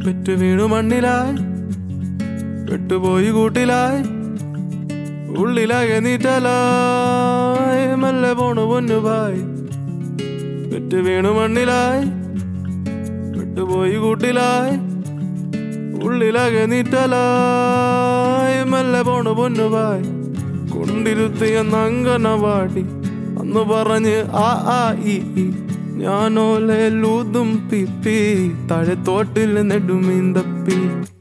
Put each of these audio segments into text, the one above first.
പെറ്റു വീണു മണ്ണിലായി പെട്ടുപോയി കൂട്ടിലായി ഉള്ളിലാകെ നീറ്റലായി മെല്ലെ പോണു പൊന്നുപായി പെറ്റു വീണു മണ്ണിലായി പെട്ടുപോയി കൂട്ടിലായി ഉള്ളിലാകെ നീറ്റലായി മെല്ലെ പോണു പൊന്നുപായി കൊണ്ടിരുത്തിയ നങ്കനവാടി അന്ന് പറഞ്ഞ് ആ ആ ഈ ഈ ഞാനോലെ ലൂതും പിപ്പി താഴെ തോട്ടിൽ നെടുമീൻ തപ്പി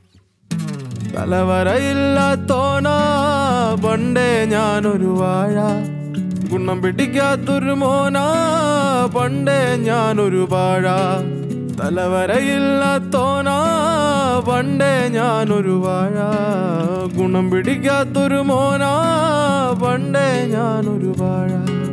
തലവരയില്ലാത്തോനാ പണ്ടേ ഞാനൊരു വാഴ ഗുണം പിടിക്കാത്തൊരു മോനാ പണ്ടേ ഞാനൊരു വാഴ തലവരയില്ലാത്തോനാ പണ്ടേ ഞാനൊരു വാഴ ഗുണം പിടിക്കാത്തൊരു മോനാ പണ്ടേ ഞാനൊരു വാഴ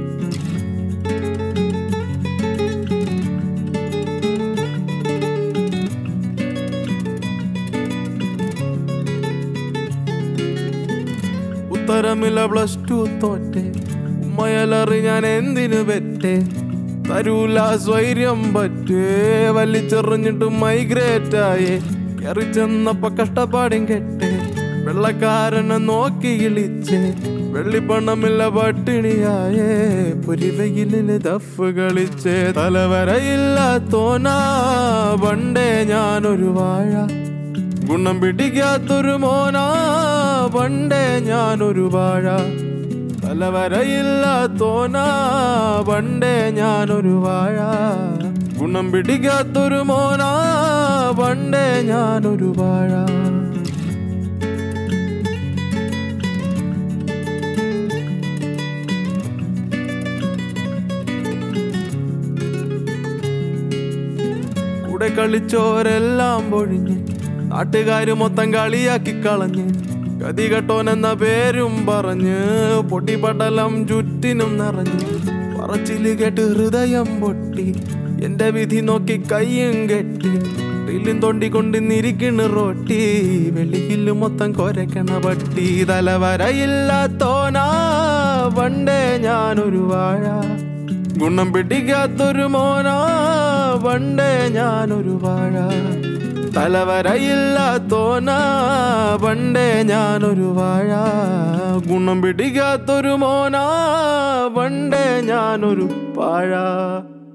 ഉത്തരമില്ല പ്ലസ് ടു തോറ്റെ ഉമ്മയലറി ഞാൻ എന്തിനു പെറ്റേ തരൂല സ്വൈര്യം പറ്റേ വലിച്ചെറിഞ്ഞിട്ട് മൈഗ്രേറ്റ് ആയേ കയറി ചെന്നപ്പോ കഷ്ടപ്പാടും കെട്ടേ വെള്ളക്കാരനെ നോക്കി ഇളിച്ചേ വെള്ളിപ്പണമില്ല പട്ടിണിയായേ പുരിവയിലില് ദഫ് കളിച്ചേ തലവരയില്ല തോനാ പണ്ടേ ഞാനൊരു വാഴ ഗുണം പിടിക്കാത്തൊരു മോനാ പണ്ടേ ഞാനൊരു വാഴ തലവരയില്ല തോനാ പണ്ടേ ഞാനൊരു വാഴ ഗുണം പിടിക്കാത്തൊരു മോനാ പണ്ടേ ഞാനൊരു വാഴ കൂടെ കളിച്ചോരെല്ലാം പൊഴിഞ്ഞ് നാട്ടുകാര് മൊത്തം കളിയാക്കി കളഞ്ഞ് ഗതി കെട്ടോനെന്ന പേരും പറഞ്ഞ് പൊട്ടിപ്പടലം ചുറ്റിനും നിറഞ്ഞ് പറച്ചില് കേട്ട് ഹൃദയം പൊട്ടി എന്റെ വിധി നോക്കി കയ്യും കെട്ടി റീലും തോണ്ടിക്കൊണ്ട് നിരിക്കണ് റോട്ടി വെളിയില് മൊത്തം കൊരക്കണ പട്ടി തലവരയില്ലാത്തോനാ പണ്ടേ ഞാനൊരു വാഴ ഗുണം പിടിക്കാത്തൊരു മോനാ പണ്ടേ ഞാനൊരു വാഴ തലവരയില്ലാത്തോനാ പണ്ടേ ഞാനൊരു വാഴ ഗുണം പിടിക്കാത്തൊരു മോനാ പണ്ടേ ഞാനൊരു വാഴ